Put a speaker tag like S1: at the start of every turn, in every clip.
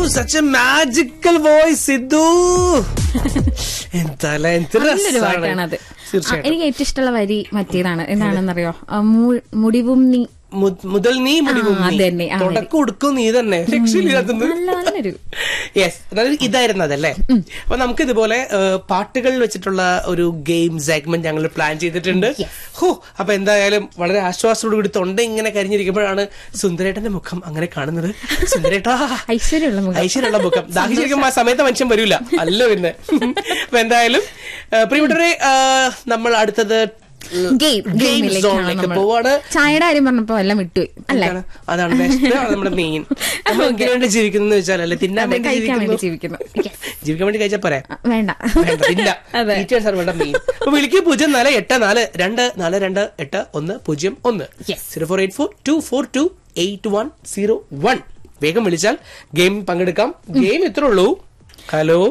S1: Such a magical voice Sidhu എന്തായാലും എന്ത്
S2: നല്ലൊരു
S1: രസാണ്.
S2: പാട്ടാണത് ആ,
S1: തീർച്ചയായിട്ടും
S2: എനിക്ക് ഏറ്റവും ഇഷ്ടമുള്ള വരി മറ്റേതാണ് എന്താണെന്നറിയോ ആ, മു- മുടിവും നീ
S1: മു- മുതൽ നീ മുടിവും
S2: ആ,
S1: നീ.
S2: അതന്നെ, ആ വരി.
S1: തുടക്കം ഉടുക്കും നീ തന്നെ രക്ഷയില്ലാത്തത്
S2: നല്ല നല്ലൊരു
S1: യെസ് അതായത് ഇതായിരുന്നു അതല്ലേ അപ്പൊ നമുക്ക് ഇതുപോലെ പാട്ടുകൾ വെച്ചിട്ടുള്ള ഒരു ഗെയിം സെഗ്മെന്റ് ഞങ്ങൾ പ്ലാൻ ചെയ്തിട്ടുണ്ട് ഹോ അപ്പൊ എന്തായാലും വളരെ ആശ്വാസത്തോടു കൂടി തൊണ്ട ഇങ്ങനെ കരിഞ്ഞിരിക്കുമ്പോഴാണ് സുന്ദരേട്ടന്റെ മുഖം അങ്ങനെ കാണുന്നത് സുന്ദരേട്ടാ
S2: ഐശ്വര്യമുള്ള മുഖം
S1: ഐശ്വര്യമുള്ള മുഖം ദാഹിച്ചിരിക്കുമ്പോ ആ സമയത്ത് മനുഷ്യൻ വരില്ല അല്ല പിന്നെ അപ്പൊ എന്തായാലും ആ, പ്രിയപ്പെട്ടവരെ ആ, നമ്മൾ അടുത്തത്
S2: ഗെയിം
S1: ഗെയിം
S2: ഗെയിമിലേക്കാണ്
S1: സോണിലേക്ക്
S2: നമ്മൾ
S1: പോവാണ്
S2: ചായയുടെ കാര്യം പറഞ്ഞപ്പോ എല്ലാം വിട്ടുപോയി അല്ലേ
S1: എന്താണ്? അതാണ് best. അതാണ് നമ്മുടെ മെയിൻ നമ്മൾ എന്തിനു വേണ്ടി ജീവിക്കുന്നു വെച്ചാൽ അല്ലെ തിന്നാൻ
S2: അതെ,
S1: വേണ്ടി
S2: കഴിക്കാൻ വേണ്ടി
S1: ജീവിക്കുന്നു
S2: ജീവിക്കുന്നു Yes.
S1: ജീവിക്കാൻ വേണ്ടി കഴിച്ചാൽ പോരെ
S2: ആ, വേണ്ട
S1: വേണ്ട ഇല്ല
S2: അതെ
S1: ടീച്ചേഴ്സ് ആണ് വേണ്ട മെയിൻ അപ്പൊ വിളിക്കുക പൂജ്യം നാല് എട്ട് നാല് രണ്ട് നാല് രണ്ട് എട്ട് ഒന്ന് പൂജ്യം ഒന്ന്
S2: Yes.
S1: Zero four eight four two four two eight one zero one വേഗം വിളിച്ചാൽ ഗെയിം പങ്കെടുക്കാം ഗെയിം എത്ര ഉള്ളൂ ഹലോ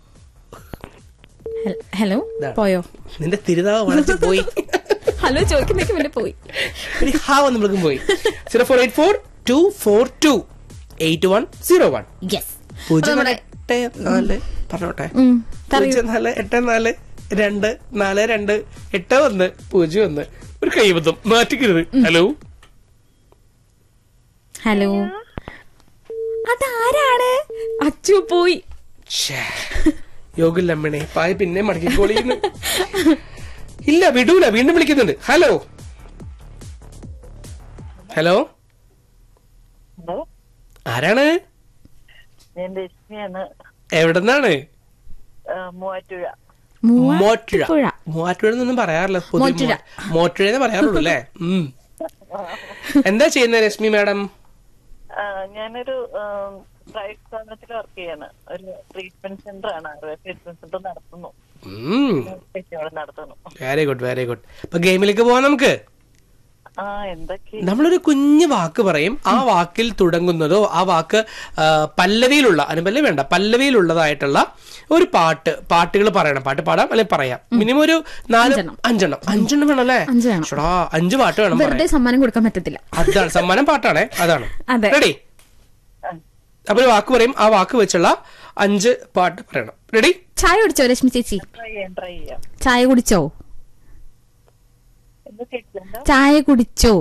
S2: ഹെ- ഹലോ
S1: ഇതാണ്.
S2: പോയോ
S1: നിന്റെ തിരുതാവ് വളച്ചു പോയി
S2: ഹലോ ചോദിക്കുന്നേക്ക് വേണ്ടി പോയി
S1: ഒരു ഹാവ് നമ്മൾക്കും പോയി zero four eight four two four two eight one zero one
S2: yes
S1: പൂജ്യം നാല് എട്ട് നാല് പറഞ്ഞോട്ടെ പൂജ്യം നാല് എട്ട് നാല് രണ്ട് നാല് രണ്ട് എട്ട് ഒന്ന് പൂജ്യം ഒന്ന് ഒരു കൈബദ്ധം മാറ്റിക്കരുത് ഹലോ
S2: ഹലോ അതാരാണ് അച്ചു പോയി
S1: യോഗില്ലമ്മണേ പായ പിന്നെ മടക്കിക്കോളിന്ന് ഇല്ല വിടൂല വീണ്ടും വിളിക്കുന്നുണ്ട് ഹലോ ഹലോ
S3: ഹലോ
S1: ആരാണ്
S3: ഞാൻ രശ്മിയാണ്
S1: എവിടെന്നാണ്
S3: ആ, മൂവാറ്റുപുഴ
S1: മോറ്റുഴ
S2: പുഴ
S1: മൂവാറ്റുഴ എന്നൊന്നും പറയാറില്ല പൊതുവെ
S2: മോറ്റുഴ.
S1: മോ- മോറ്റുഴ എന്ന് പറയാറുള്ളൂ അല്ലേ ഉം. എന്താ ചെയ്യുന്നത് രശ്മി മാഡം
S3: ആ, ഞാനൊരു പ്രൈവറ്റ് സ്ഥാപനത്തിൽ വർക്ക് ചെയ്യാണ് ഒരു ട്രീറ്റ്മെന്റ് സെന്റർ ആണ് ട്രീറ്റ്മെന്റ് സെന്റർ നടത്തുന്നു അവിടെ നടത്തുന്നു
S1: വെരി ഗുഡ് വെരി ഗുഡ് അപ്പൊ ഗെയിമിലേക്ക് പോവാം നമുക്ക്
S3: ആ എന്തൊക്കെ
S1: നമ്മളൊരു കുഞ്ഞു വാക്ക് പറയും ആ വാക്കിൽ തുടങ്ങുന്നതോ ആ വാക്ക് ആ, പല്ലവിയിലുള്ള അനുപല്ലവി വേണ്ട പല്ലവിയിലുള്ളതായിട്ടുള്ള ഒരു പാട്ട് പാട്ടുകൾ പറയണം പാട്ട് പാടാം അല്ലെങ്കിൽ പറയാം മിനിമം ഒരു നാല്
S2: അഞ്ചെണ്ണം.
S1: അഞ്ചെണ്ണം അഞ്ചെണ്ണം വേണം അല്ലേ
S2: അഞ്ച് വേണം.
S1: ശ്ശടാ, അഞ്ച് പാട്ട് വേണം പറയാൻ
S2: വെറുതെ സമ്മാനം കൊടുക്കാൻ പറ്റത്തില്ല
S1: അതാണ് സമ്മാനം പാട്ടാണേ അതാണ്
S2: അതെ.
S1: റെഡി അപ്പൊ ഒരു വാക്ക് പറയും ആ വാക്ക് വെച്ചുള്ള അഞ്ച് പാട്ട് പറയണം റെഡി
S2: ചായ കുടിച്ചോ രശ്മി ചേച്ചി
S3: ട്രൈ ചെയ്യാം ട്രൈ ചെയ്യാം
S2: ചായ കുടിച്ചോ
S3: എന്താ കേട്ടില്ല
S2: ചായ കുടിച്ചോ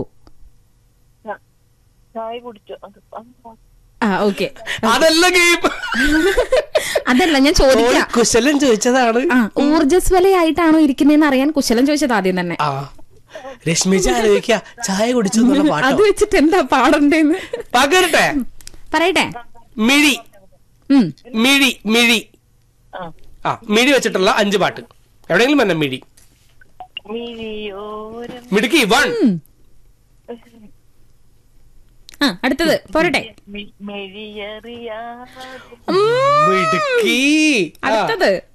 S3: ചായ കുടിച്ചോ അത് ആ,
S2: ആ ഓക്കെ
S1: അതല്ല ഗെയിം
S2: അതല്ല ഞാൻ ചോദിക്കാം
S1: കുശലൻ ചോദിച്ചതാണ്
S2: ആ ഊർജസ്വലയായിട്ടാണോ ഇരിക്കുന്നതെന്ന് അറിയാൻ കുശലം ചോദിച്ചത് ആദ്യം തന്നെ
S1: ആ രശ്മിച്ച ആലോചിക്ക ചായ കുടിച്ചു എന്നുള്ള
S2: അത്
S1: പാട്ടോ
S2: വെച്ചിട്ട് എന്താ പാടണ്ടേന്ന്
S1: പകരട്ടെ
S2: പറയട്ടെ
S1: മിഴി
S2: ഉം
S1: മിഴി മിഴി
S3: ആ
S1: ആ മിഴി വെച്ചിട്ടുള്ള അഞ്ച് പാട്ട് എവിടെയെങ്കിലും വന്ന മിഴി
S3: മിഴിയോരം
S1: മിടുക്കി വൺ
S2: ആ അടുത്തത് പോരട്ടെ
S3: മി- മെഴിയറിയാതെ
S2: ഉം,
S1: മിടുക്കി ആ,
S2: അടുത്തത്